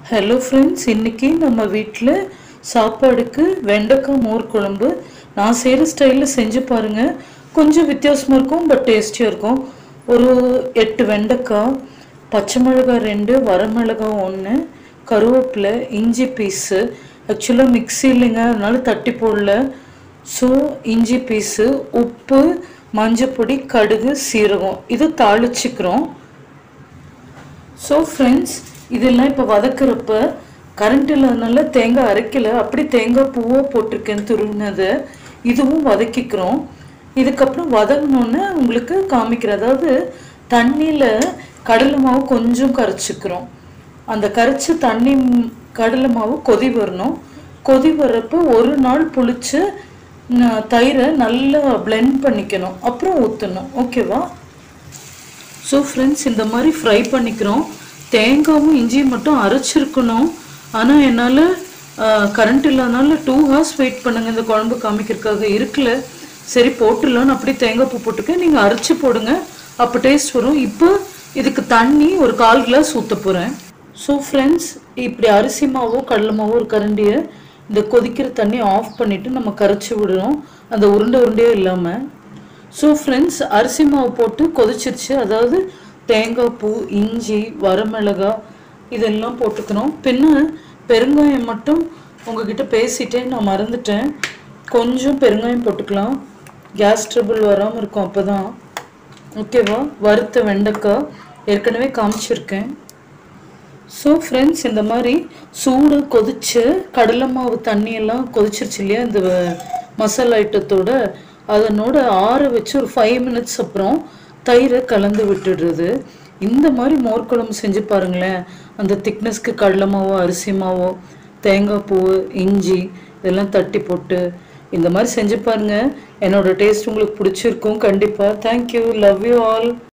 hello friends இன்னைக்கு நம்ம வீட்டில் சாப்பாடுக்கு வெண்டைக்காய் மோர் குழம்பு நான் செய்கிற ஸ்டைலில் செஞ்சு பாருங்கள் கொஞ்சம் வித்தியாசமாக இருக்கும் பட் டேஸ்டியாக இருக்கும் ஒரு எட்டு வெண்டைக்காய் பச்சை மிளகாய் ரெண்டு வரமிளகாய் ஒன்று கருவேப்பிலை இஞ்சி பீஸு ஆக்சுவலாக மிக்ஸி இல்லைங்க அதனால தட்டி போடல ஸோ இஞ்சி பீஸு உப்பு மஞ்சப்பொடி கடுகு சீரகம் இது தாளிச்சிக்கிறோம் ஸோ ஃப்ரெண்ட்ஸ் இதெல்லாம் இப்போ வதக்குறப்ப கரண்ட் இல்லாதனால தேங்காய் அரைக்கல அப்படி தேங்காய் பூவோ போட்டிருக்கேன் துருவினதை இதுவும் வதக்கிக்கிறோம் இதுக்கப்புறம் வதங்கினோன்னே உங்களுக்கு காமிக்கிறேன் அதாவது தண்ணியில் கடலை மாவு கொஞ்சம் கரைச்சிக்கிறோம் அந்த கரைச்ச தண்ணி ம், கடலை மாவு கொதி வரணும் கொதி வர்றப்போ ஒரு நாள் புளிச்சு ந- தயிரை நல்லா blend பண்ணிக்கணும் அப்புறம் ஊற்றணும் ஓகேவா ஸோ ஃப்ரெண்ட்ஸ் இந்த மாதிரி ஃப்ரை பண்ணிக்கிறோம் தேங்காவும் இஞ்சியும் மட்டும் அரைச்சிருக்கணும் ஆனால் என்னால் கரண்ட் இல்லாதனால டூ ஹவர்ஸ் வெயிட் பண்ணுங்க இந்த குழம்பு காமிக்கிறதுக்காக இருக்குல்ல சரி போட்டுடலான்னு அப்படியே தேங்காய் பூ போட்டுக்க நீங்கள் அரைச்சி போடுங்க அப்போ டேஸ்ட் வரும் இப்போ இதுக்கு தண்ணி ஒரு கால் கிளாஸ் ஊற்ற போகிறேன் ஸோ ஃப்ரெண்ட்ஸ் இப்படி அரிசி மாவோ கடலை மாவோ ஒரு கரண்டியை இந்த கொதிக்கிற தண்ணி ஆஃப் பண்ணிவிட்டு நம்ம கரைச்சி விடுறோம் அந்த உருண்டை உருண்டையே இல்லாமல் ஸோ ஃப்ரெண்ட்ஸ் அரிசி மாவு போட்டு கொதிச்சிருச்சு அதாவது தேங்காய் பூ இஞ்சி வரமிளகாய் இதெல்லாம் போட்டுக்கணும் பின்ன பெருங்காயம் மட்டும் உங்ககிட்ட பேசிட்டேன் நான் மறந்துட்டேன் கொஞ்சம் பெருங்காயம் போட்டுக்கலாம் கேஸ் ட்ரபிள் வராமல் இருக்கும் அப்போ தான் ஓகேவா வறுத்த வெண்டைக்காய் ஏற்கனவே காமிச்சிருக்கேன் ஸோ ஃப்ரெண்ட்ஸ் இந்த மாதிரி சூடு கொதிச்சு கடலை மாவு தண்ணியெல்லாம் கொதிச்சிருச்சு இல்லையா இந்த வ- மசாலா ஐட்டத்தோட அதனோட ஆற வச்சு ஒரு ஃபைவ் மினிட்ஸ் அப்புறம் தயிரை கலந்து விட்டுடுறது இந்த மாதிரி மோர் குழம்பு செஞ்சு பாருங்களேன் அந்த திக்னஸ்க்கு கடலை மாவோ அரிசி மாவோ தேங்காய் பூ இஞ்சி இதெல்லாம் தட்டி போட்டு இந்த மாதிரி செஞ்சு பாருங்க என்னோட டேஸ்ட் உங்களுக்கு பிடிச்சிருக்கும் கண்டிப்பாக தேங்க்யூ லவ் யூ ஆல்